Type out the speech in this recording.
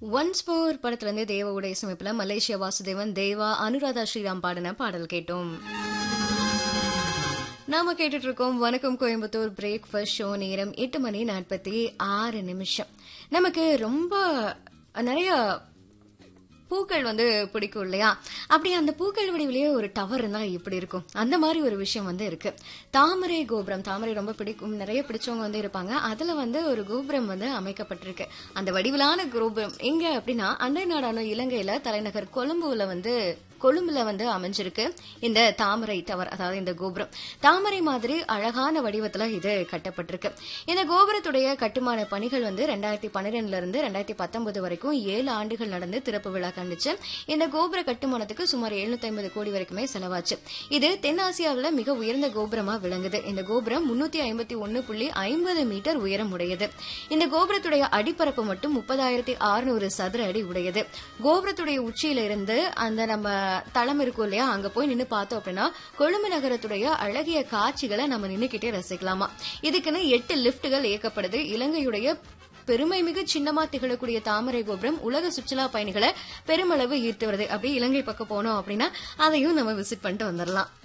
once more படத்துல இருந்து தேவாவுடைய சமைப்புல மலேசியா வாசுதேவன் தேவா அனுராதா ஸ்ரீராம் பாடின பாடல் கேட்டோம் நாம கேட்டுட்டு இருக்கோம் வணக்கம் கோயம்புத்தூர் பிரேக்ஃபாஸ்ட் ஷோ நேரம் எட்டு மணி நாற்பத்தி ஆறு நிமிஷம் நமக்கு ரொம்ப நிறைய பூக்கள் வந்து பிடிக்கும் இல்லையா அப்படி அந்த பூக்கள் வடிவிலேயே ஒரு டவர் இருந்தா இப்படி இருக்கும் அந்த மாதிரி ஒரு விஷயம் வந்து இருக்கு தாமரை கோபுரம் தாமரை ரொம்ப பிடிக்கும் நிறைய பிடிச்சவங்க வந்து இருப்பாங்க அதுல வந்து ஒரு கோபுரம் வந்து அமைக்கப்பட்டிருக்கு அந்த வடிவிலான கோபுரம் எங்க அப்படின்னா அண்டை நாடான இலங்கையில தலைநகர் கொழும்புல வந்து கொழும்புல வந்து அமைஞ்சிருக்கு இந்த தாமரை டவர் அதாவது இந்த கோபுரம் தாமரை மாதிரி அழகான வடிவத்துல இது கட்டப்பட்டிருக்கு இந்த கோபுரத்துடைய கட்டுமான பணிகள் வந்து ரெண்டாயிரத்தி பன்னிரெண்டுல இருந்து ரெண்டாயிரத்தி பத்தொன்பது வரைக்கும் ஏழு ஆண்டுகள் நடந்து திறப்பு விழா கண்டுச்சு இந்த கோபுர கட்டுமானத்துக்கு சுமார் எழுநூத்தி ஐம்பது கோடி வரைக்குமே செலவாச்சு இது தென்னாசியாவில் மிக உயர்ந்த கோபுரமா விளங்குது இந்த கோபுரம் முன்னூத்தி ஐம்பத்தி ஒன்னு புள்ளி ஐம்பது மீட்டர் உயரம் உடையது இந்த கோபுரத்துடைய அடிப்பரப்பு மட்டும் முப்பதாயிரத்தி அறுநூறு சதுர அடி உடையது கோபுரத்துடைய உச்சியில இருந்து அந்த நம்ம தளம் இருக்கும் இல்லையா அங்க போய் நின்னு பார்த்தோம் அப்படின்னா கொழும்பு நகரத்துடைய அழகிய காட்சிகளை நம்ம நின்னுக்கிட்டே ரசிக்கலாமா இதுக்குன்னு எட்டு லிப்டுகள் இயக்கப்படுது இலங்கையுடைய பெருமை மிகு சின்னமா திகழக்கூடிய தாமரை கோபுரம் உலக சுற்றுலா பயணிகளை பெருமளவு ஈர்த்து வருது அப்படியே இலங்கை பக்கம் போனோம் அப்படின்னா அதையும் நம்ம விசிட் பண்ணிட்டு வந்துடலாம்